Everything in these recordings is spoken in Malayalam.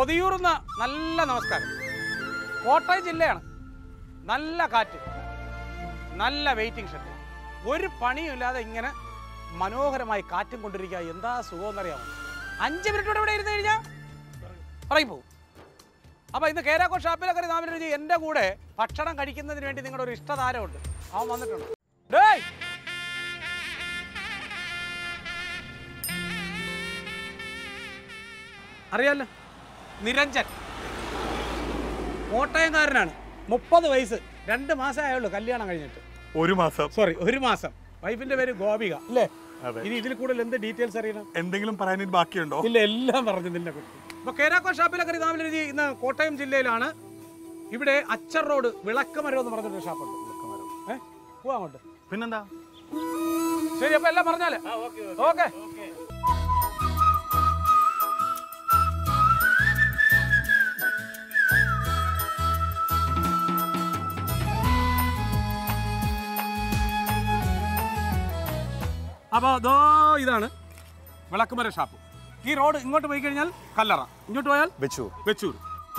കൊതിയൂറുന്ന നല്ല നമസ്കാരം കോട്ടയം ജില്ലയാണ് നല്ല കാറ്റ് നല്ല വെയിറ്റിംഗ് ഷെഡ് ഒരു പണിയും ഇല്ലാതെ ഇങ്ങനെ മനോഹരമായി കാറ്റും കൊണ്ടിരിക്കുക എന്താ സുഖം എന്നറിയാമോ അഞ്ച് മിനിറ്റ് കൂടെ ഇവിടെ ഇരുന്ന് കഴിഞ്ഞാൽ ഇറങ്ങിപ്പോവും അപ്പോൾ ഇന്ന് കേരാക്കോ ഷാപ്പിലൊക്കെ നാമിൽ എഴുതി എൻ്റെ കൂടെ ഭക്ഷണം കഴിക്കുന്നതിന് വേണ്ടി നിങ്ങളുടെ ഒരു ഇഷ്ടതാരമുണ്ട് അവൻ വന്നിട്ടുണ്ട് ഡേയ് അറിയാലോ നിരഞ്ജൻ കോട്ടയംകാരനാണ് മുപ്പത് വയസ്സ് രണ്ട് മാസമേ ആയുള്ളൂ കല്യാണം കഴിഞ്ഞിട്ട് ഒരു മാസം സോറി ഒരു മാസം വൈഫിന്റെ പേര് ഗോപിക അല്ലേ അതെ. ഇനി ഇതിൽ കൂടുതൽ എന്ത് ഡീറ്റെയിൽസ് അറിയണം എന്തെങ്കിലും പറയാൻ ബാക്കിയുണ്ടോ ഇല്ല എല്ലാം പറഞ്ഞു നിന്നെ കുറിച്ച് ഇപ്പൊ കേരാക്കോ ഷാപ്പിലൊക്കെ നാമിലെഴുതി ഇന്ന് കോട്ടയം ജില്ലയിലാണ് ഇവിടെ അച്ചർ റോഡ് വിളക്കുമരം എന്ന് പറഞ്ഞൊരു ഷാപ്പുണ്ട് ഏഹ് പോവാ അങ്ങോട്ട് പിന്നെന്താ ശരി അപ്പൊ എല്ലാം പറഞ്ഞാലേ ഓക്കെ അപ്പോൾ അതോ ഇതാണ് വിളക്കുമര ഷാപ്പ് ഈ റോഡ് ഇങ്ങോട്ട് പോയി കഴിഞ്ഞാൽ കല്ലറ ഇങ്ങോട്ട് പോയാൽ വെച്ചു വെച്ചൂർ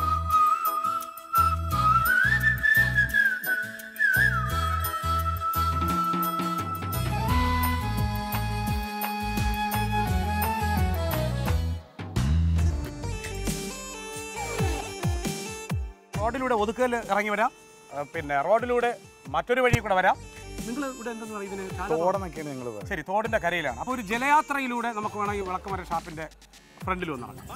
റോഡിലൂടെ ഒതുക്കൽ ഇറങ്ങി വരാം ആ, പിന്നെ റോഡിലൂടെ മറ്റൊരു വഴി കൂടെ വരാം നിങ്ങൾ ഇവിടെ എന്തെന്ന് പറയും ഇതിന് ചാല- തോടെന്നൊക്കെയാണ് നിങ്ങൾ പറയുന്നത് ശരി തോടിന്റെ കരയിലാണ് അപ്പോൾ ഒരു ജലയാത്രയിലൂടെ നമുക്ക് വേണമെങ്കിൽ വിളക്കുമര ഷാപ്പിന്റെ ഫ്രണ്ടിൽ വന്ന് നടക്കാം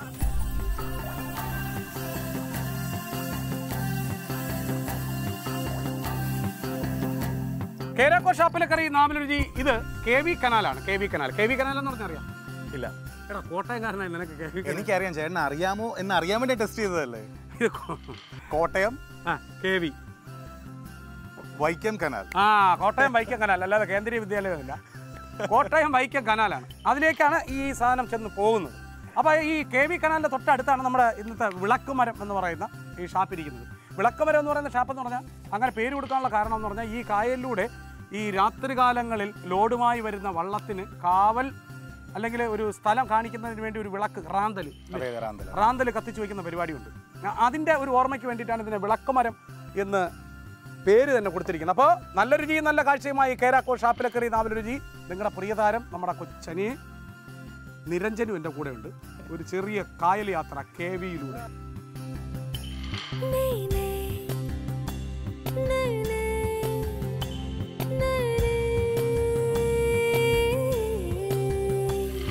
കേരാക്കോ ഷാപ്പിലെ കറി നാമിലൊരു ഇത് കെ വി കനാലാണ് K V canal K V canal എന്ന് പറഞ്ഞാൽ അറിയാം ഇല്ല എടാ കോട്ടയംകാരനായി നിനക്ക് കെ വി കനാൽ എനിക്കറിയാം ചേട്ടൻ അറിയാമോ എന്ന് അറിയാൻ വേണ്ടി ടെസ്റ്റ് ചെയ്തതല്ലേ ഇത് കോ- കോട്ടയം ആ കെ വി വൈക്കം കനാൽ ആ കോട്ടയം വൈക്കം കനാൽ അല്ലാതെ കേന്ദ്രീയ വിദ്യാലയമല്ല കോട്ടയം വൈക്കം കനാലാണ് അതിലേക്കാണ് ഈ സാധനം ചെന്ന് പോകുന്നത് അപ്പോൾ ഈ കെ വി കനാലിൻ്റെ തൊട്ടടുത്താണ് നമ്മുടെ ഇന്നത്തെ വിളക്കുമരം എന്ന് പറയുന്ന ഈ ഷാപ്പ് ഇരിക്കുന്നത് വിളക്കുമരം എന്ന് പറയുന്ന ഷാപ്പ് എന്ന് പറഞ്ഞാൽ അങ്ങനെ പേര് കൊടുക്കാനുള്ള കാരണം എന്ന് പറഞ്ഞാൽ ഈ കായലിലൂടെ ഈ രാത്രികാലങ്ങളിൽ ലോഡുമായി വരുന്ന വള്ളത്തിന് കാവൽ അല്ലെങ്കിൽ ഒരു സ്ഥലം കാണിക്കുന്നതിന് വേണ്ടി ഒരു വിളക്ക് റാന്തൽ അതെ റാന്തല റാന്തൽ കത്തിച്ചു വയ്ക്കുന്ന പരിപാടിയുണ്ട് ആ- അതിൻ്റെ ഒരു ഓർമ്മയ്ക്ക് വേണ്ടിയിട്ടാണ് ഇതിനെ വിളക്കുമരം എന്ന് പേര് തന്നെ കൊടുത്തിരിക്കുന്നത് അപ്പോൾ നല്ല രുചിയും നല്ല കാഴ്ചയുമായി കേരാക്കോ ഷാപ്പിലക്കറി നാവൽ രുചി നിങ്ങളുടെ പ്രിയതാരം നമ്മുടെ കൊച്ചനി നിരഞ്ജനും എൻ്റെ കൂടെ ഉണ്ട് ഒരു ചെറിയ കായൽ യാത്ര കെ വിയിലൂടെ Nee, nee. Nee, nee. Nee, nee.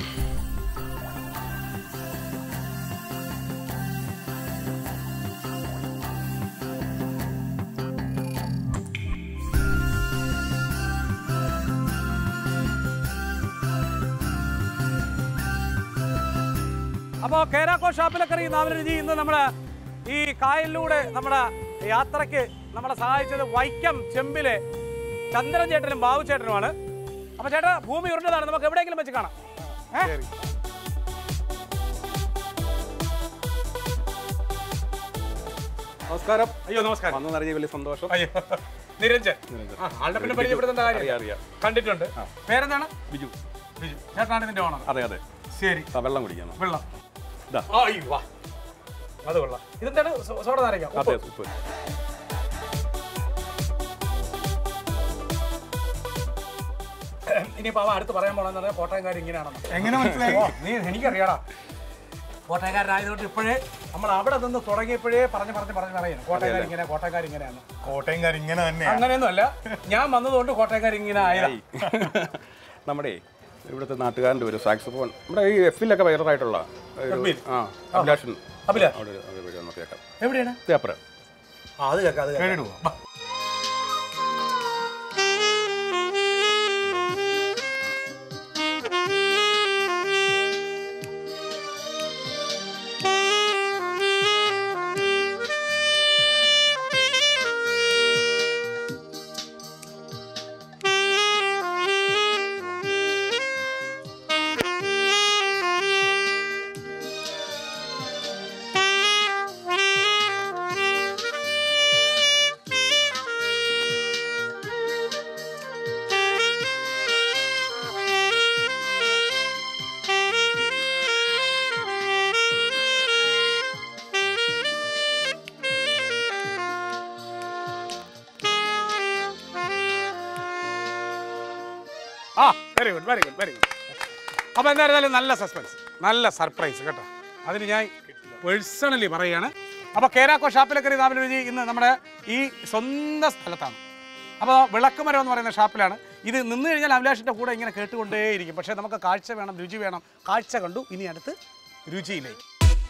അപ്പോൾ കേരാക്കോ ഷാപ്പിലക്കറി നാവൽ രുചി ഇന്ന് നമ്മുടെ ഈ കായലിലൂടെ നമ്മുടെ യാത്രയ്ക്ക് നമ്മളെ സഹായിച്ചത് വൈക്കം ചെമ്പിലെ ചന്ദ്രൻ ചേട്ടനും ബാബു ചേട്ടനുമാണ് അപ്പോൾ ചേട്ടാ ഭൂമി ഉരുണ്ടതാണ് നമുക്ക് എവിടെയെങ്കിലും വെച്ച് കാണാം ഏ? ശരി നമസ്കാരം അയ്യോ നമസ്കാരം വന്നു നിറഞ്ഞ വലിയ സന്തോഷം അയ്യോ നിരഞ്ജൻ നിരഞ്ജൻ. ആ, ആളുടെ പിന്നെ പരിചയപ്പെടുത്തേണ്ട അറിയാം കാര്യം അറിയാം കണ്ടിട്ടുണ്ട് പേരെന്താണ് ബിജു ബിജു ചേട്ടനാണ് ഇതിന്റെ ഓണർ അതെ അതെ ശരി ആ, വെള്ളം കുടിക്കണം വെള്ളം ഇതാ. ആ അയ്യോ, വാ അത് കൊള്ളാം ഇതെന്താണ് സോ- സോഡ നാരങ്ങ അതെ ഉപ്പ്. ഉപ്പ് ഇനിയിപ്പോ അവ അടുത്ത് പറയാൻ പോണെന്ന് പറഞ്ഞാൽ കോട്ടയംകാർ ഇങ്ങനെയാണെന്ന് എങ്ങനെ മനസ്സിലായി ഓ, നീ എനിക്കറിയാടാ കോട്ടയംകാരനായതുകൊണ്ട് ഇപ്പോഴേ നമ്മൾ അവിടെ നിന്ന് തുടങ്ങിയപ്പോഴേ പറഞ്ഞ് പറഞ്ഞ് പറഞ്ഞ് പറയുന്നു കോട്ടയംകാർ ഇങ്ങനെ കോട്ടയംകാർ ഇങ്ങനെയാണ് കോട്ടയംകാർ ഇങ്ങനെ തന്നെയാണ് അങ്ങനെയൊന്നും അല്ല ഞാൻ വന്നതുകൊണ്ട് കോട്ടയംകാർ ഇങ്ങനെ ആയതാ ആയി. നമ്മുടെ ഇവിടുത്തെ നാട്ടുകാരൻ്റെ ഒരു സാക്സഫോൺ നമ്മുടെ ഈ എഫിലൊക്കെ വൈറലായിട്ടുള്ള ഒരു എഫിൽ? ആ അഭിലാഷൻ അഭിലാഷ്? അവിടെ ഒരു- അത് വഴി ഒന്ന് കേൾക്കാം എവിടെയാണ് പേപ്പർ ആ അത് കേൾക്കാം അത് കേൾക്കാം കേട്ടിടുവോ Thank you. Very good very good very good അപ്പോൾ എന്തായിരുന്നാലും നല്ല സസ്പെൻസ് നല്ല സർപ്രൈസ് കേട്ടോ അതിന് ഞാൻ പേഴ്സണലി പറയുകയാണ് അപ്പോൾ കേരാക്കോ ഷാപ്പിലക്കറി നാവിൽ രുചി ഇന്ന് നമ്മുടെ ഈ സ്വന്തം സ്ഥലത്താണ് അപ്പോൾ വിളക്കുമരം എന്ന് പറയുന്ന ഷാപ്പിലാണ് ഇത് നിന്ന് കഴിഞ്ഞാൽ അഭിലാഷിൻ്റെ കൂടെ ഇങ്ങനെ കേട്ടുകൊണ്ടേയിരിക്കും പക്ഷേ നമുക്ക് കാഴ്ച വേണം രുചി വേണം കാഴ്ച കണ്ടു ഇനി അടുത്ത് രുചിയിലേക്ക്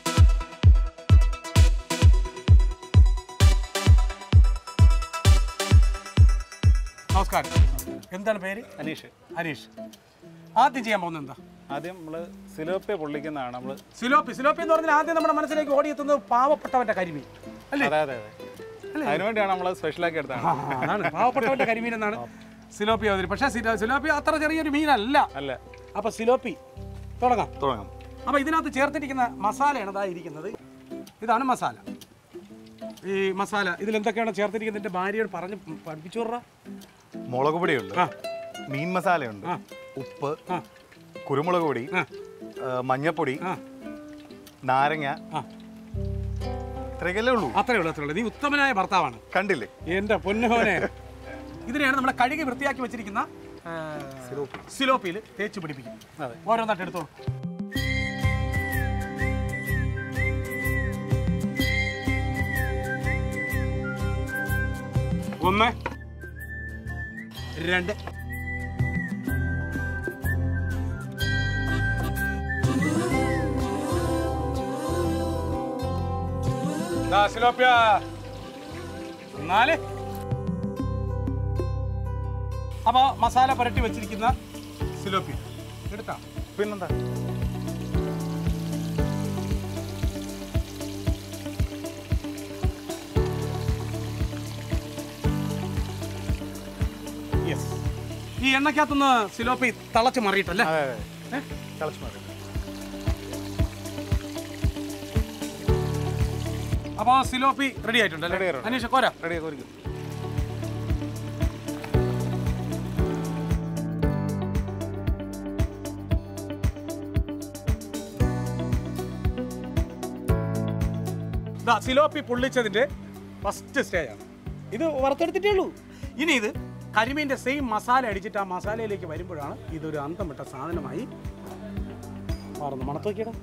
നമസ്കാരം എന്താണ് പേര് അനീഷ് ഹരീഷ് ആദ്യം ചെയ്യാൻ പോകുന്നത് എന്താ ആദ്യം നമ്മൾ സിലോപ്പെ പൊള്ളിക്കുന്നതാണ് നമ്മൾ സിലോപ്പി സിലോപ്പി എന്ന് പറഞ്ഞാൽ ആദ്യം നമ്മുടെ മനസ്സിലേക്ക് ഓടിയെത്തുന്നത് പാവപ്പെട്ടവന്റെ കരിമീൻ അല്ലേ അതെ അതെ അതെ അതിനുവേണ്ടിയാണ് നമ്മൾ സ്പെഷ്യലാക്കി എടുത്താണ് ആ, അതാണ് പാവപ്പെട്ടവന്റെ കരിമീൻ എന്നാണ് സിലോപ്പി അവതരി പക്ഷേ സിലോ- സിലോപ്പി അത്ര ചെറിയൊരു മീനല്ല അല്ല അപ്പൊ സിലോപ്പി തുടങ്ങാം തുടങ്ങാം അപ്പൊ ഇതിനകത്ത് ചേർത്തിരിക്കുന്ന മസാലയാണ് ഇതാ ഇരിക്കുന്നത് ഇതാണ് മസാല ഈ മസാല ഇതിൽ എന്തൊക്കെയാണ് ചേർത്തിരിക്കുന്നത് എൻ്റെ ഭാര്യയോട് പറഞ്ഞ് പഠിപ്പിച്ചു വിട്രാ. മുളക് പൊടിയുണ്ട് ആ മീൻ മസാലയുണ്ട് ആ. ഉപ്പ് ആ കുരുമുളക് പൊടി ആ ആ, മഞ്ഞപ്പൊടി ആ നാരങ്ങ ആ ഇത്രയൊക്കെയല്ലേ ഉള്ളൂ അത്രേ ഉള്ളൂ അത്രേ ഉള്ളൂ നീ ഉത്തമനായ ഭർത്താവാണ് കണ്ടില്ലേ എന്റെ പൊന്നുമോനെ ഇതിനെയാണ് നമ്മൾ കഴുകി വൃത്തിയാക്കി വെച്ചിരിക്കുന്ന സിലോപ്പിയിൽ തേച്ച് പിടിപ്പിക്കും അതെ. ഓരോന്നായിട്ട് എടുത്തോളൂ ഒന്ന് രണ്ട് ദാ സിലോപ്പിയ നാല് അപ്പോൾ മസാല പുരട്ടി വെച്ചിരിക്കുന്ന സിലോപ്പി എടുക്കാം പിന്നെന്താ യെസ് ഈ എണ്ണക്കകത്തുനിന്ന് സിലോപ്പി തിളച്ച് മറിയിട്ടല്ലേ അതെ അതെ തിളച്ച് മാറി അപ്പോൾ സിലോപ്പി റെഡി ആയിട്ടുണ്ട് Ready അല്ലേ ആയിട്ടുണ്ട്. അനീഷ കോര റെഡി കോരിക്കും ദാ സിലോപ്പി പൊള്ളിച്ചതിന്റെ ഫസ്റ്റ് സ്റ്റേജാണ് ഇത് വറുത്തെടുത്തിട്ടേ ഉള്ളൂ ഇനി ഇത് കരിമീൻ്റെ സെയിം മസാല അടിച്ചിട്ട് ആ മസാലയിലേക്ക് വരുമ്പോഴാണ് ഇതൊരു അന്തം വിട്ട സാധനമായി മാറുന്നു മണത്ത് നോക്കിയടാ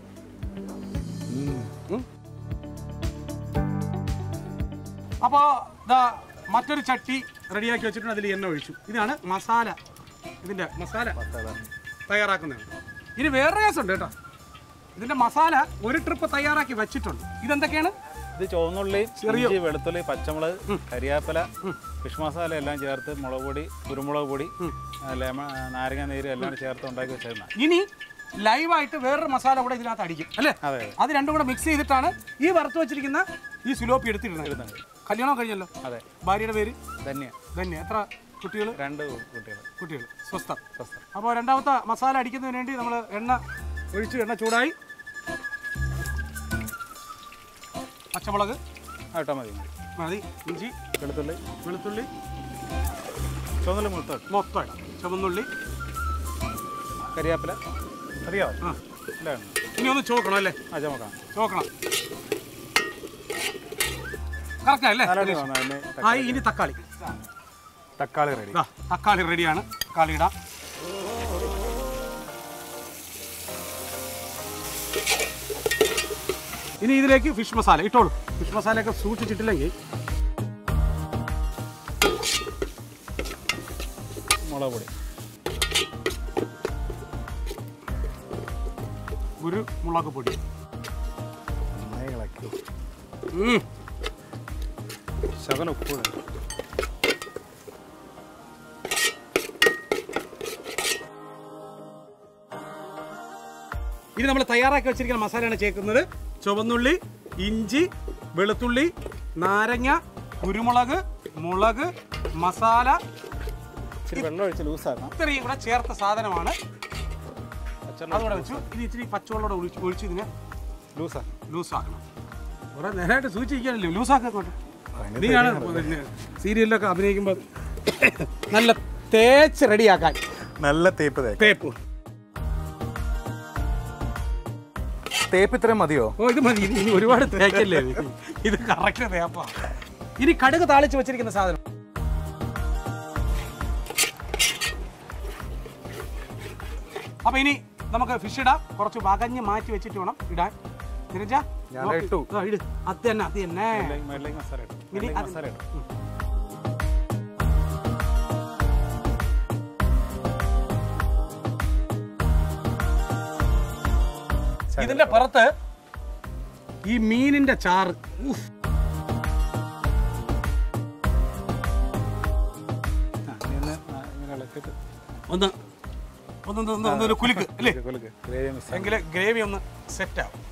അപ്പോൾ ദാ മറ്റൊരു ചട്ടി റെഡിയാക്കി വെച്ചിട്ടുണ്ട് അതിൽ എണ്ണ ഒഴിച്ചു ഇതാണ് മസാല ഇതിൻ്റെ മസാല തയ്യാറാക്കുന്നതാണ് ഇനി വേറെ കേസുണ്ട് കേട്ടോ ഇതിൻ്റെ മസാല ഒരു ട്രിപ്പ് തയ്യാറാക്കി വെച്ചിട്ടുണ്ട് ഇതെന്തൊക്കെയാണ് ഇത് ചുവന്നുള്ളി ചെറിയ- ഇഞ്ചി വെളുത്തുള്ളി പച്ചമുളക് കരിയാപ്പല ഫിഷ് മസാല എല്ലാം ചേർത്ത് മുളക് പൊടി കുരുമുളക് പൊടി ലെമൺ നാരങ്ങ നീര് എല്ലാം ചേർത്ത് ഉണ്ടാക്കി വെച്ചിരുന്ന ഇനി ലൈവായിട്ട് വേറൊരു മസാല കൂടെ ഇതിനകത്ത് അടിക്കും അല്ലേ അതെ അത് രണ്ടും കൂടെ മിക്സ് ചെയ്തിട്ടാണ് ഈ വറുത്ത് വെച്ചിരിക്കുന്ന ഈ സുലോപ്പി എടുത്തിരുന്നത് കല്യാണം കഴിഞ്ഞല്ലോ അതെ ഭാര്യയുടെ പേര് ധന്യ ധന്യ എത്ര കുട്ടികൾ രണ്ട് കുട്ടികൾ കുട്ടികൾ സ്വസ്ഥ സ്വസ്ഥം. അപ്പോൾ രണ്ടാമത്തെ മസാല അടിക്കുന്നതിന് വേണ്ടി നമ്മൾ എണ്ണ ഒഴിച്ചു എണ്ണ ചൂടായി പച്ചമുളക് ആ ഇട്ടാൽ മതി മതി ഇഞ്ചി വെളുത്തുള്ളി വെളുത്തുള്ളി ചുവന്നുള്ളി മുഴുത്തോട്ട് മൊത്തം ഇടാം ചുവന്നുള്ളി കരിയാപ്പല അറിയാവോ ആ എല്ലാം ഇനി ഒന്ന് ചോക്കണം അല്ലേ ആ ചുമക്കാം ചോക്കണം കറക്റ്റ് അല്ലേ നാലോട്ട് വന്നു അതിന് ആ ഇനി തക്കാളി തക്കാളി റെഡി ദാ, തക്കാളി റെഡിയാണ് തക്കാളി ഇടാം ഇനി ഇതിലേക്ക് ഫിഷ് മസാല ഇട്ടോളൂ ഫിഷ് മസാലയൊക്കെ സൂക്ഷിച്ചിട്ടില്ലെങ്കിൽ മുളക് പൊടി ഒരു മുളക് പൊടി നന്നായി ഇളക്കി ഉം. ശകലം ഉപ്പ് കൂടെ ഇനി നമ്മൾ തയ്യാറാക്കി വെച്ചിരിക്കുന്ന മസാലയാണ് ചേർക്കുന്നത് ചുവന്നുള്ളി ഇഞ്ചി വെളുത്തുള്ളി നാരങ്ങ കുരുമുളക് മുളക് മസാല ഇച്ചിരി വെള്ളം ഒഴിച്ച് ലൂസാക്കാം ഇത്രയും കൂടെ ചേർത്ത സാധനമാണ് പച്ചവെള്ളം അതുകൂടെ വെച്ചു ഇനി ഇച്ചിരി പച്ചവെള്ളം ഒഴിച്ച് ഒഴിച്ച് ഇതിനെ ലൂസാക്കാം ലൂസാക്കണം കുറെ നേരമായിട്ട് സൂചിച്ചിരിക്കാനല്ലേ ലൂസാക്കോട്ടെ നീയാണ് സീരിയലിലൊക്കെ അഭിനയിക്കുമ്പോൾ നല്ല തേച്ച് റെഡിയാക്കാൻ നല്ല തേപ്പ് തേക്ക് തേപ്പ് തേപ്പ് ഇത്രയും മതിയോ ഓ ഇത് മതി ഇനി ഇനി ഒരുപാട് തേക്കല്ലേ ഇത്? ഇത് കറക്റ്റ് തേപ്പാ ഇനി കടുക് താളിച്ച് വെച്ചിരിക്കുന്ന സാധനം അപ്പൊ ഇനി നമുക്ക് ഫിഷ് ഇടാം കുറച്ച് വകഞ്ഞ് മാറ്റി വെച്ചിട്ട് വേണം ഇടാൻ നിരഞ്ജ ഞാൻ നോക്ക്. ഇട്ടു. ആ, ഇട് അത് തന്നെ അത് തന്നെ മേളിലേക്ക് മേളിലേക്ക് മസാല ഇടും ഇനി മേളിലേക്ക് അത് മസാല ഇടും ഇതിന്റെ പുറത്ത് ഈ മീനിന്റെ ചാറ് ഉഫ്. ആ, ഇനി ഒന്ന് ആ, ഇങ്ങനെ ഇളക്കിയിട്ട് ഒന്ന് ഒന്ന് ഒന്ന് ഒന്ന് ഒരു കുലുക്ക് അല്ലേ കുലുക്ക് ഗ്രേവി മിക്സ് എങ്കില് ഗ്രേവി ഒന്ന് സെറ്റ് ആവും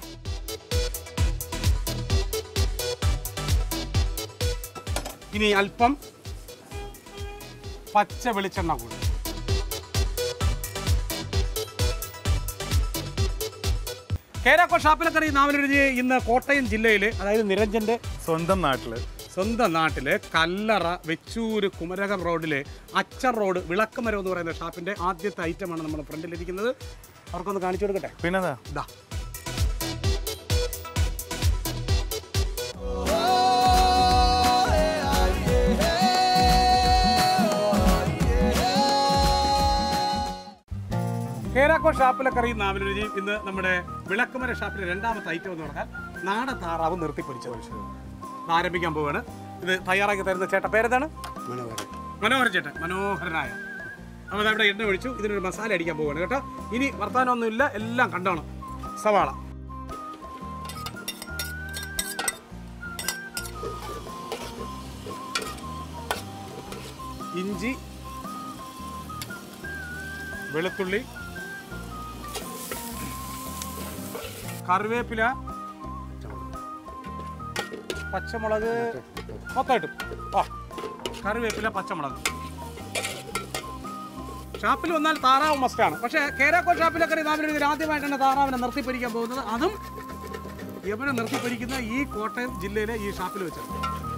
ഇനി അല്പം പച്ച വെളിച്ചെണ്ണ കൂടി കേരാക്കോ ഷാപ്പിലക്കറി നാവിലൊരുതി ഇന്ന് കോട്ടയം ജില്ലയിൽ അതായത് നിരഞ്ജന്റെ സ്വന്തം നാട്ടില് സ്വന്തം നാട്ടില് കല്ലറ വെച്ചൂര് കുമരകം റോഡിലെ അച്ചർ റോഡ് വിളക്കുമരം എന്ന് പറയുന്ന ഷാപ്പിന്റെ ആദ്യത്തെ ഐറ്റമാണ് നമ്മുടെ ഫ്രണ്ടിലിരിക്കുന്നത് അവർക്കൊന്ന് കാണിച്ചു കൊടുക്കട്ടെ പിന്നെന്താ ഇതാ കേരാക്കോ ഷാപ്പിലക്കറി നാവിലൊരുതി ഇന്ന് നമ്മുടെ വിളക്കുമര ഷാപ്പിലെ രണ്ടാമത്തെ ഐറ്റം എന്ന് പറഞ്ഞാൽ നാടൻ താറാവ് നിർത്തിപ്പൊരിച്ചത് ഇത് ആരംഭിക്കാൻ പോവാണ് ഇത് തയ്യാറാക്കി തരുന്ന ചേട്ടൻ പേരെന്താണ് മനോഹരൻ ചേട്ടൻ മനോഹരനായ അപ്പോൾ അവിടെ എണ്ണ ഒഴിച്ചു ഇതിനൊരു മസാല അടിക്കാൻ പോവാണ് കേട്ടോ ഇനി വർത്താനമൊന്നുമില്ല എല്ലാം കണ്ടോണം സവാള ഇഞ്ചി വെളുത്തുള്ളി കറിവേപ്പില പച്ചമുളക് മൊത്തമായിട്ടും ആ കറിവേപ്പില പച്ചമുളക് ഷാപ്പിൽ വന്നാൽ താറാവ് മസ്റ്റാണ് പക്ഷേ കേരാക്കോ ഷാപ്പിലൊക്കെ നാവിൽ ഇതിൽ ആദ്യമായിട്ടാണ് താറാവിനെ നിർത്തിപ്പരിക്കാൻ പോകുന്നത് അതും യവനെ നിർത്തിപ്പരിക്കുന്ന ഈ കോട്ടയം ജില്ലയിലെ ഈ ഷാപ്പിൽ വെച്ചാണ്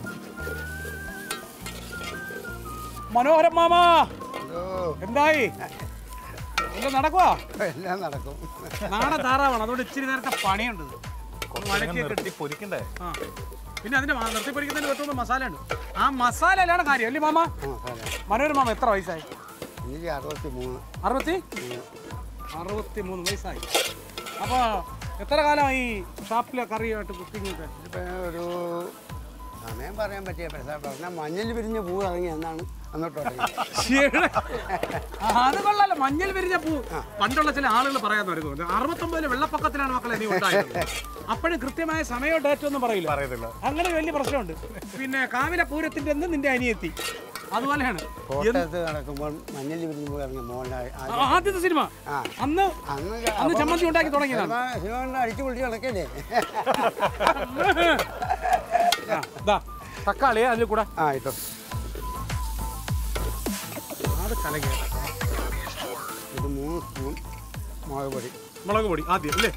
മനോഹരം മാമാ എന്തായി എല്ലാം നടക്കുവാ എല്ലാം നടക്കും നാളെ താറാവാണ് അതുകൊണ്ട് ഇച്ചിരി നേരത്തെ പണിയുണ്ട് ഇത്. ഒന്ന് വഴറ്റിയൊക്കെ നിർത്തി പൊരിക്കണ്ടേ ആ പിന്നെ അതിന്റെ മ- നിർത്തിപ്പൊരിക്കുന്നതിന് പറ്റുന്ന മസാല ഉണ്ട് ആ മസാലയിലാണ് കാര്യം അല്ലേ മാമ ആ സാറേ മനോരമ മാമ എത്ര വയസ്സായി എനിക്ക് അറുപത്തി മൂന്ന് അറുപത്തി അറുപത്തി മൂന്ന് വയസ്സായി അപ്പോൾ എത്ര കാലമായി ഷാപ്പിലെ കറിയായിട്ട് കുക്കിംഗ് ഒക്കെ ഇപ്പം ഒരു സമയം പറയാൻ പറ്റിയ പക്ഷേ പറഞ്ഞാൽ മഞ്ഞൾ വിരിഞ്ഞ പൂ ഇറങ്ങി എന്നാണ് അന്നോട്ട് തുടങ്ങി ശ്ശേടെ. ആ, അത് കൊള്ളാലോ മഞ്ഞൾ വിരിഞ്ഞ പൂ പണ്ടുള്ള ചില ആളുകൾ പറയാൻ വരുന്നുണ്ട് അറുപത്തൊമ്പതിലെ വെള്ളപ്പൊക്കത്തിലാണ് മക്കളെ നീ ഉണ്ടായത് അപ്പോഴും കൃത്യമായ സമയവും ഡേറ്റ് ഒന്നും പറയില്ല പറയത്തില്ല അങ്ങനെ വലിയ പ്രശ്നമുണ്ട് പിന്നെ കാവിലെ പൂരത്തിന്റെ അന്ന് നിന്റെ അനിയെത്തി അതുപോലെയാണ് കോട്ടയത്ത് നടക്കുമ്പോൾ മഞ്ഞൾ വിരിഞ്ഞ പൂ ഇറങ്ങി മോഹൻലാൽ ആ, ആദ്യത്തെ സിനിമ ആ. അന്ന് അന്ന് അന്ന് ചമ്മന്തി ഉണ്ടാക്കി തുടങ്ങിയതാണ് സിനിമ അടിച്ചു പൊളിച്ച് നടക്കല്ലേ ആ, ദാ, തക്കാളി അതിൽ കൂടെ ആ ഇട്ടോ അത് കലകിയ ഇത് മൂന്ന് സ്പൂൺ മുളക് പൊടി മുളക് പൊടി ആദ്യം അല്ലേ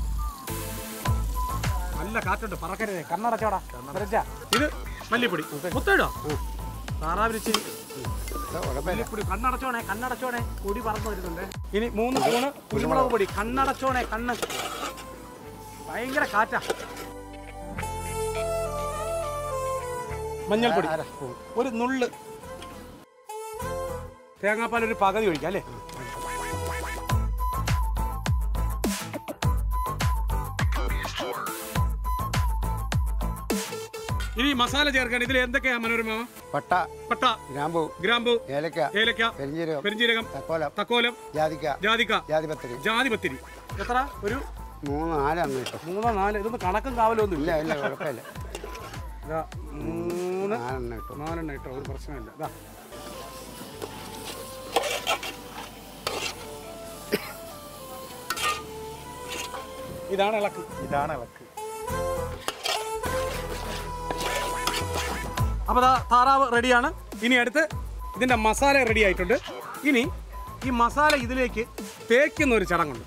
നല്ല കാറ്റുണ്ട് പറക്കരുതേ കണ്ണടച്ചോടാ കണ്ണടച്ചാ ഇത് മല്ലിപ്പൊടി മുത്തയിടോ താറാവിരിച്ച് ഇത് ഉടപ്പല്ല മല്ലിപ്പൊടി കണ്ണടച്ചോണേ കണ്ണടച്ചോണേ പൊടി പറന്നു വരുന്നുണ്ട് ഇനി മൂന്ന് സ്പൂണ് കുരുമുളക് പൊടി കണ്ണടച്ചോണേ കണ്ണ് ഭയങ്കര കാറ്റാ മഞ്ഞൾപ്പൊടി അര സ്പൂൺ ഒരു നുള്ള് തേങ്ങാപ്പാൽ ഒരു പകുതി ഒഴിക്കാം അല്ലേ ഇനി മസാല ചേർക്കാൻ ഇതിൽ എന്തൊക്കെയാ മനോരമ പട്ട പട്ട ഗ്രാമ്പു ഗ്രാമ്പു ഏലക്ക ഏലക്ക പെരിഞ്ചീരകം പെരിഞ്ജീരകം തക്കോലം തക്കോലം ജാതിക്ക ജാതിക്ക ജാതിപത്രി ജാതിപത്തിരി എത്ര ഒരു മൂന്ന് നാലെണ്ണം ഇട്ടോ മൂന്നോ നാല് ഇതൊന്നും കണക്കും കാവലും ഒന്നും ഇല്ല ഇല്ല കുഴപ്പമില്ല ഇതാ മൂന്ന് നാലെണ്ണം ഇട്ടോ നാലെണ്ണം ഇട്ടോ ഒരു പ്രശ്നമില്ല ഇതാ ഇതാണ് ഇളക്ക് ഇതാണ് ഇളക്ക് അപ്പോൾ ദാ താറാവ് റെഡിയാണ് ഇനി അടുത്ത് ഇതിൻ്റെ മസാല റെഡി ആയിട്ടുണ്ട് ഇനി ഈ മസാല ഇതിലേക്ക് തേക്കുന്ന ഒരു ചടങ്ങുണ്ട്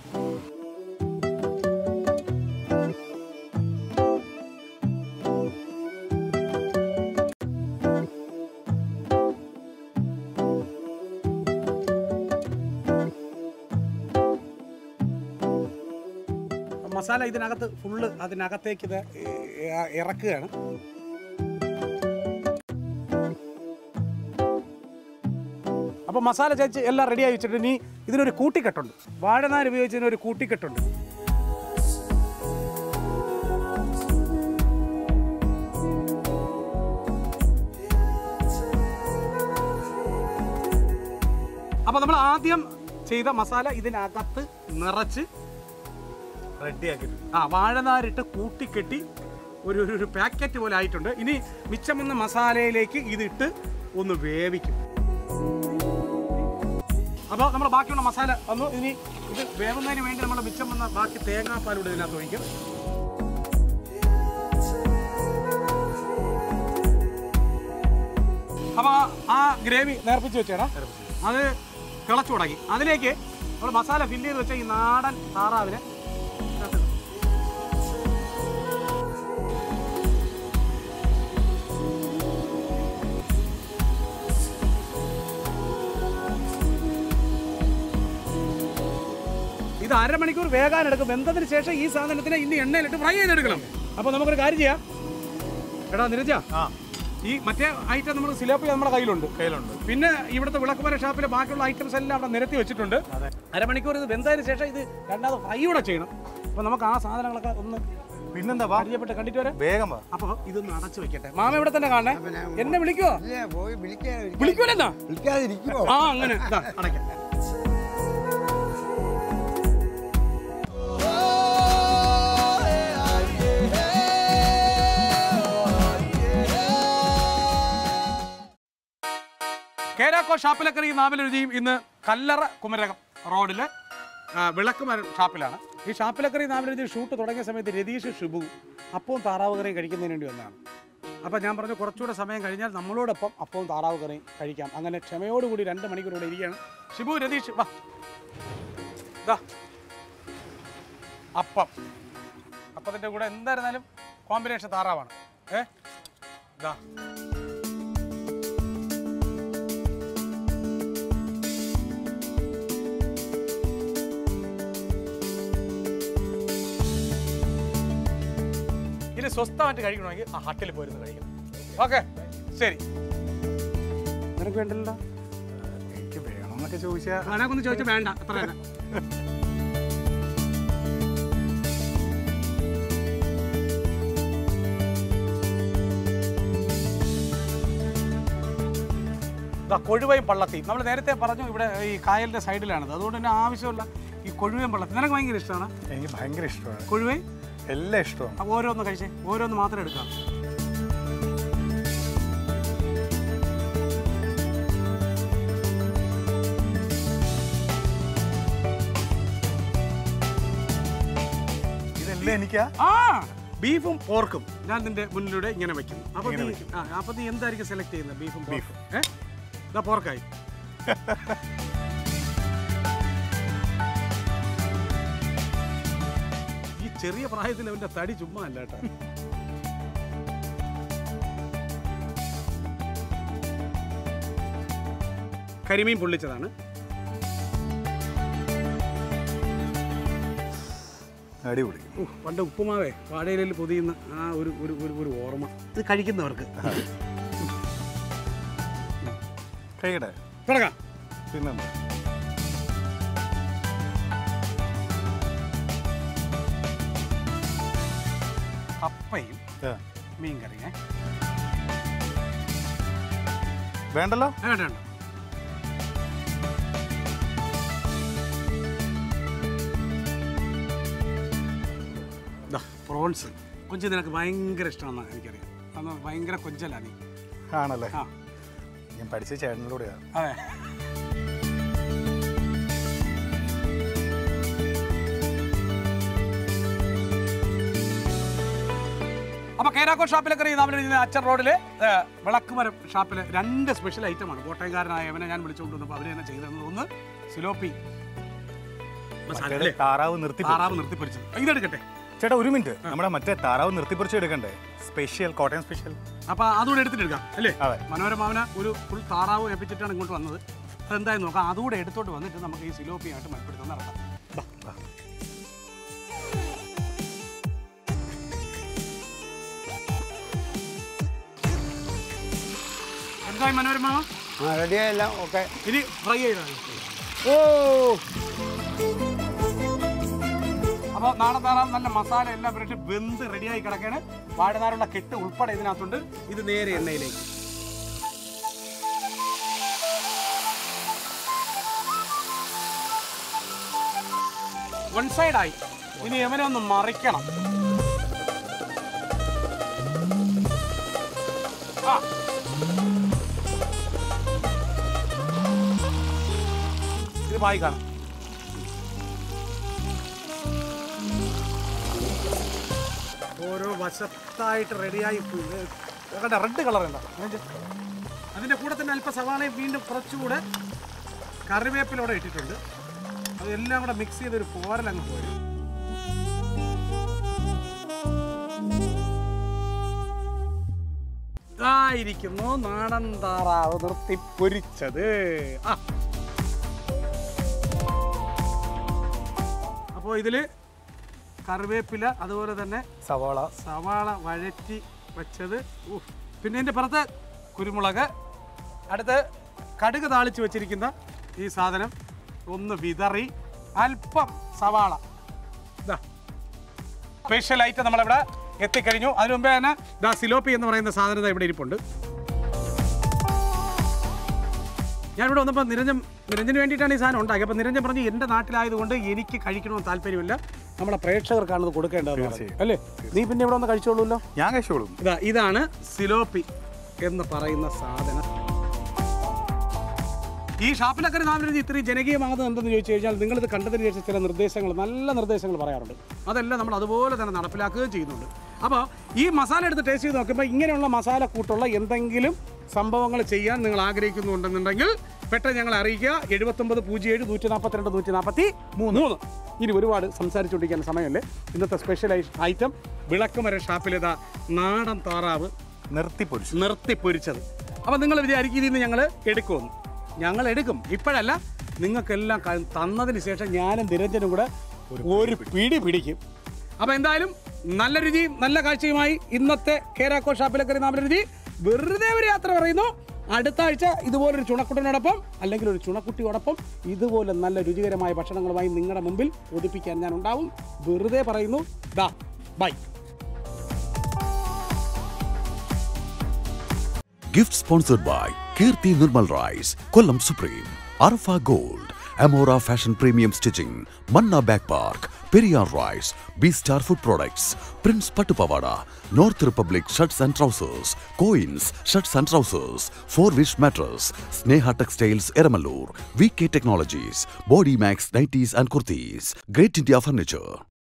മസാല ഇതിനകത്ത് ഫുള്ള് അതിനകത്തേക്ക് ഇത് ഇ- ഇറക്കുകയാണ് അപ്പോൾ മസാല ചേച്ച് എല്ലാം റെഡിയായി വെച്ചിട്ട് ഇനി ഇതിനൊരു കൂട്ടിക്കെട്ടുണ്ട് വാഴനാർ ഉപയോഗിച്ചതിന് ഒരു കൂട്ടിക്കെട്ടുണ്ട് അപ്പോൾ നമ്മൾ ആദ്യം ചെയ്ത മസാല ഇതിനകത്ത് നിറച്ച് റെഡിയാക്കിയിട്ട് ആ വാഴനാരിട്ട് കൂട്ടിക്കെട്ടി ഒരു ഒരു- ഒരു പാക്കറ്റ് പോലെ ആയിട്ടുണ്ട് ഇനി മിച്ചം വന്ന മസാലയിലേക്ക് ഇതിട്ട് ഒന്ന് വേവിക്കും അപ്പോൾ നമ്മൾ ബാക്കിയുള്ള മസാല വന്നു ഇനി ഇത് വേവുന്നതിന് വേണ്ടി നമ്മൾ മിച്ചം വന്ന ബാക്കി തേങ്ങാപ്പാലൂടെ ഇതിനകത്ത് ഒഴിക്കും അപ്പോൾ ആ ഗ്രേവി നേർപ്പിച്ച് വെച്ചേടാ അത് തിളച്ചു തുടങ്ങി അതിലേക്ക് നമ്മൾ മസാല ഫില്ല് ചെയ്ത് വെച്ച ഈ നാടൻ താറാവിനെ ഇതിനകത്ത് ഇടും. ഇത് അരമണിക്കൂർ വേകാനെടുക്കും വെന്തതിന് ശേഷം ഈ സാധനത്തിനെ ഇനി എണ്ണയിലിട്ട് ഫ്രൈ ചെയ്തെടുക്കണം അപ്പോൾ നമുക്കൊരു കാര്യം ചെയ്യാം എടാ നിരജ ആ ഈ മറ്റേ ഐറ്റം നമ്മൾ സിലോപ്പി നമ്മുടെ കയ്യിലുണ്ട് കയ്യിലുണ്ട് പിന്നെ ഇവിടുത്തെ വിളക്കുമര ഷാപ്പിലെ ബാക്കിയുള്ള ഐറ്റംസ് എല്ലാം അവിടെ നിരത്തി വെച്ചിട്ടുണ്ട് അരമണിക്കൂർ ഇത് വെന്തതിന് ശേഷം ഇത് രണ്ടാമത് ഫ്രൈ കൂടെ ചെയ്യണം അപ്പോൾ നമുക്ക് ആ സാധനങ്ങളൊക്കെ ഒന്ന് പിന്നെന്താ വാ പരിചയപ്പെട്ട് കണ്ടിട്ട് വരാം വേഗം വാ അപ്പോൾ ഇതൊന്ന് അടച്ചു വെക്കട്ടെ മാമ ഇവിടെ തന്നെ കാണണേ എന്നെ വിളിക്കുവോ ഇല്ലേ പോയി വിളിക്കാതെ വിളിക്കൂലെന്നാ വിളിക്കാതിരിക്കുമോ ആ അങ്ങനെ ഇതാ, അടയ്ക്കാം കേരാക്കോ ഷാപ്പിലക്കറി നാവിലെ രുചിയും ഇന്ന് കല്ലറ കുമരകം റോഡിലെ ആ, വിളക്കുമരം ഷാപ്പിലാണ് ഈ ഷാപ്പിലക്കറി നാവിലെ രുചി ഷൂട്ട് തുടങ്ങിയ സമയത്ത് രതീഷ് ഷിബു അപ്പവും താറാവ് കറിയും കഴിക്കുന്നതിന് വേണ്ടി വന്നതാണ് അപ്പോൾ ഞാൻ പറഞ്ഞു കുറച്ചുകൂടെ സമയം കഴിഞ്ഞാൽ നമ്മളോടൊപ്പം അപ്പവും താറാവ് കറിയും കഴിക്കാം അങ്ങനെ ക്ഷമയോടുകൂടി രണ്ട് മണിക്കൂർ ഇവിടെ ഇരിക്കുകയാണ് ഷിബു രതീഷ് വാ ഇതാ അപ്പം അപ്പത്തിൻ്റെ കൂടെ എന്തായിരുന്നാലും കോമ്പിനേഷൻ താറാവാണ് ഏ ഇതാ ഇനി സ്വസ്ഥമായിട്ട് കഴിക്കണമെങ്കിൽ ആ ഹട്ടിൽ പോയിരുന്നു കഴിക്കണം ഓക്കെ ശരി നിനക്ക് വേണ്ടല്ലോ എനിക്ക് വേണമെന്നൊക്കെ ചോദിച്ചാൽ അതിനൊന്ന് ചോദിച്ചാൽ വേണ്ട അത്ര തന്നെ ദാ കൊഴുവയും പള്ളത്തിയും നമ്മൾ നേരത്തെ പറഞ്ഞു ഇവിടെ ഈ കായലിന്റെ സൈഡിലാണത് അതുകൊണ്ട് തന്നെ ആവശ്യമുള്ള ഈ കൊഴുവയും പള്ളത്തി നിനക്ക് ഭയങ്കര ഇഷ്ടമാണ് എനിക്ക് ഭയങ്കര ഇഷ്ടമാണ് കൊഴുവയും എല്ലാം ഇഷ്ടമാണ് അപ്പോൾ ഓരോന്ന് കഴിച്ചേ ഓരോന്ന് മാത്രം എടുക്കാം ഇതെല്ലാം എനിക്കാ ആ ബീഫും പോർക്കും ഞാൻ നിന്റെ മുന്നിലൂടെ ഇങ്ങനെ വെക്കുന്നു അപ്പൊ നീ ആ അപ്പൊ നീ എന്തായിരിക്കും സെലക്ട് ചെയ്യുന്നത് ബീഫും ബീഫും ഏ ഇതാ പോർക്കായി ഈ ചെറിയ പ്രായത്തിൽ അവന്റെ തടി ചുമ്മാ അല്ല കേട്ടോ കരിമീൻ പൊള്ളിച്ചതാണ് അടിപൊളി ഉഹ്, പണ്ട് ഉപ്പുമാവേ വാഴയിലയിൽ പൊതിയുന്ന ആ ഒരു ഒരു ഒരു ഒരു ഓർമ്മ ഇത് കഴിക്കുന്നവർക്ക് കഴിക്കട്ടെ തുടങ്ങാം പിന്നെന്താ കപ്പയും ആ. മീൻ കറിയേ വേണ്ടല്ലോ വേണ്ട വേണ്ട ദാ, പ്രോൺസ് കൊഞ്ച് നിനക്ക് ഭയങ്കര ഇഷ്ടമാണെന്ന് എനിക്കറിയാം അന്ന് ഭയങ്കര കൊഞ്ചലാണ് നീ ആണല്ലേ ആ ഞാൻ പഠിച്ച ചേട്ടനിലൂടെയാ അതെ അപ്പൊ കേരാക്കോ ഷാപ്പിലൊക്കെ നമ്മുടെ ഇതിന് അച്ചർ റോഡിലെ ഏ, വിളക്കുമരം ഷാപ്പിലെ രണ്ട് സ്പെഷ്യൽ ഐറ്റമാണ് കോട്ടയംകാരനായ അവനെ ഞാൻ വിളിച്ചുകൊണ്ട് വന്നപ്പോൾ അവരെ തന്നെ ചെയ്തത് ഒന്ന് സിലോപ്പി മസാല മറ്റേത് അല്ലേ? താറാവ് നിർത്തി താറാവ് നിർത്തിപ്പൊരിച്ചത് ഇതെടുക്കട്ടെ ചേട്ടാ ഒരു മിനിറ്റ് നമ്മുടെ മറ്റേ താറാവ് നിർത്തിപ്പറിച്ച് എടുക്കണ്ടേ സ്പെഷ്യൽ കോട്ടയം സ്പെഷ്യൽ അപ്പൊ അതുകൂടെ എടുത്തിട്ടെടുക്കാം അല്ലേ അതെ. മനോരമാവന ഒരു ഫുൾ താറാവ് ഏൽപ്പിച്ചിട്ടാണ് ഇങ്ങോട്ട് വന്നത് അതെന്തായാലും നോക്കാം അതുകൂടെ എടുത്തോട്ട് വന്നിട്ട് നമുക്ക് ഈ സിലോപ്പിയായിട്ട് മൽപ്പിടുത്തം നടത്താം ബാ. എന്തായി മനോരമാവ ആ റെഡിയായെല്ലാം ഓക്കെ ഇനി ഫ്രൈ ചെയ്താണ് ഓ അപ്പോൾ നാടൻ താറാവ് നല്ല മസാല എല്ലാം പുരട്ടി വെന്ത് റെഡിയായി കിടക്കാണ് വാഴനാറുള്ള കെട്ട് ഉൾപ്പെടെ ഇതിനകത്തുണ്ട് ഇത് നേരെ എണ്ണയിലേക്ക് വൺ സൈഡായി ഇനി യമനെ ഒന്ന് മറിക്കണം ആ ഇത് പായി കാണാം ഓരോ വശത്തായിട്ട് റെഡിയായി കണ്ട റെഡ് കളർ ഉണ്ടോ അതിൻ്റെ അതിൻ്റെ കൂടെ തന്നെ അല്പ സവാളയും വീണ്ടും കുറച്ചുകൂടെ കറിവേപ്പിലൂടെ ഇട്ടിട്ടുണ്ട് അതെല്ലാം കൂടെ മിക്സ് ചെയ്തൊരു പോരലങ്ങ് പോയി ഇതായിരിക്കുന്നു നാടൻ താറാവ് നിർത്തി പൊരിച്ചത് ആ അപ്പോൾ ഇതിൽ കറിവേപ്പില അതുപോലെ തന്നെ സവാള സവാള വഴറ്റി വെച്ചത് ഉഫ്. പിന്നെ എൻ്റെ പുറത്ത് കുരുമുളക് അടുത്ത് കടുക് താളിച്ച് വെച്ചിരിക്കുന്ന ഈ സാധനം ഒന്ന് വിതറി അല്പം സവാള ഇതാ സ്പെഷ്യൽ ഐറ്റം നമ്മളിവിടെ എത്തിക്കഴിഞ്ഞു അതിനു മുമ്പേ തന്നെ ഇതാ സിലോപ്പി എന്ന് പറയുന്ന സാധനം ദാ ഇവിടെ ഇരിപ്പുണ്ട് ഞാനിവിടെ വന്നപ്പോൾ നിരഞ്ജൻ നിരഞ്ജന് വേണ്ടിയിട്ടാണ് ഈ സാധനം ഉണ്ടാക്കി അപ്പോൾ നിരഞ്ജൻ പറഞ്ഞു എൻ്റെ നാട്ടിലായതുകൊണ്ട് എനിക്ക് കഴിക്കണമെന്ന് താല്പര്യമില്ല നമ്മുടെ പ്രേക്ഷകർക്കാണ് ഇത് കൊടുക്കേണ്ടതെന്ന് പറഞ്ഞു. അല്ലേ നീ പിന്നെ ഇവിടെ വന്ന് കഴിച്ചോളൂല്ലോ ഞാൻ കഴിച്ചോളും ഇതാ ഇതാണ് സിലോപ്പി എന്ന് പറയുന്ന സാധനം ഈ ഷാപ്പിലൊക്കെ നാമിന് ഇത്രയും ജനകീയമാകുന്നത് എന്തെന്ന് ചോദിച്ചു കഴിഞ്ഞാൽ നിങ്ങളിത് കണ്ടതിന് ശേഷം ചില നിർദ്ദേശങ്ങൾ നല്ല നിർദ്ദേശങ്ങൾ പറയാറുണ്ട് അതെല്ലാം നമ്മൾ അതുപോലെ തന്നെ നടപ്പിലാക്കുകയും ചെയ്യുന്നുണ്ട് അപ്പോൾ ഈ മസാല എടുത്ത് ടേസ്റ്റ് ചെയ്ത് നോക്കുമ്പോൾ ഇങ്ങനെയുള്ള മസാല കൂട്ടുള്ള എന്തെങ്കിലും സംഭവങ്ങൾ ചെയ്യാൻ നിങ്ങൾ ആഗ്രഹിക്കുന്നുണ്ടെന്നുണ്ടെങ്കിൽ പെട്ടെന്ന് ഞങ്ങളെ അറിയിക്കുക എഴുപത്തൊമ്പത് പൂജ്യം ഏഴ് നൂറ്റി നാൽപ്പത്തിരണ്ട് നൂറ്റി നാൽപ്പത്തി മൂന്ന് മൂന്ന് ഇനി ഒരുപാട് സംസാരിച്ചുകൊണ്ടിരിക്കാൻ സമയമല്ലേ ഇന്നത്തെ സ്പെഷ്യൽ ഐറ്റം വിളക്കുമര ഷാപ്പിലിതാ നാടൻ താറാവ് നിർത്തി പൊരിച്ചു നിർത്തി പൊരിച്ചത് അപ്പം നിങ്ങൾ വിചാരിക്കും ഇതിൽ നിന്ന് ഞങ്ങൾ എടുക്കുമെന്ന് ഞങ്ങൾ എടുക്കും ഇപ്പോഴല്ല നിങ്ങൾക്കെല്ലാം ക- തന്നതിന് ശേഷം ഞാനും നിരഞ്ജനും കൂടെ ഒരു പിടി പിടിക്കും അപ്പോൾ എന്തായാലും നല്ല രുചിയും നല്ല കാഴ്ചയുമായി ഇന്നത്തെ കേരാക്കോ ഷാപ്പിലെ കയറി നാമ രുചി വെറുതെ ഒരു യാത്ര പറയുന്നു അടുത്ത ആഴ്ച ഇതുപോലൊരു ചുണക്കുട്ടനോടൊപ്പം അല്ലെങ്കിൽ ഒരു ചുണക്കുട്ടിയോടൊപ്പം ഇതുപോലെ നല്ല രുചികരമായ ഭക്ഷണങ്ങളുമായി നിങ്ങളുടെ മുമ്പിൽ ഒതുപ്പിക്കാൻ ഞാൻ ഉണ്ടാവും വെറുതെ പറയുന്നു ദാ by Gift sponsored by Kirti Nirmal Rice, Kollam Supreme, Arfa Gold, Amora Fashion Premium Stitching, Manna Back Park, Periyar Rice, B Star Food Products, Prince Patupavada, North Republic Shirts and Trousers, Coins, Shirts and Trousers, Four Wish Mattress, Sneha Textiles Eramalur, VK Technologies, Body Max Nighties and Kurtis, Great India Furniture.